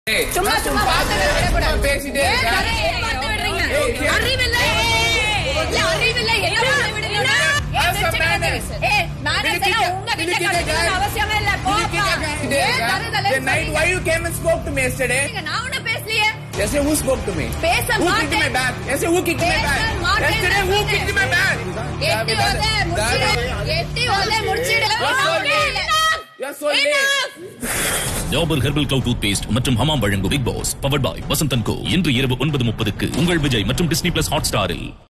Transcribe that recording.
சும்மா சும்மா வார்த்தைகள் விடக்கூடாது. பேசிட்டே ஏன் இருக்க. நிறைய வார்த்தை விடுறீங்க? Okay. அறிவில்லை. இல்ல, அறிவில்லை. என்ன வார்த்தை விடுறீங்க? ஏன் As a பிரச்சனை manners. வருது? ஏய், manners Will you எல்லாம் keep- உங்க will you வீட்டுல keep a கத்துக்கணும்னு guy- அவசியமே இல்ல. Will you keep போப்பா. a guy there, ஏன் guy? தருதலைன்னு The night சொல்றீங்க? why you came and spoke to me yesterday? நான் ஒண்ணும் பேசலையே. Yesterday who spoke to me? பேச Who kicked மாட்டேன். my bag? Yesterday who kicked my பேச bag? மாட்டேன் Yesterday who நான் kicked my bag? எட்டி ஒதை முடிச்சிடு. எட்டி ஒதை முடிச்சிடு. You're so late. Enough. You're so late. Enough. Dabur herbal clove toothpaste மற்றும் ஹமாம் வழங்கும் Bigg Boss powered by Vasanthan Co இன்று இரவு ஒன்பது முப்பதுக்கு உங்கள் விஜய் மற்றும் டிஸ்னி பிளஸ் ஹாட் ஸ்டாரில்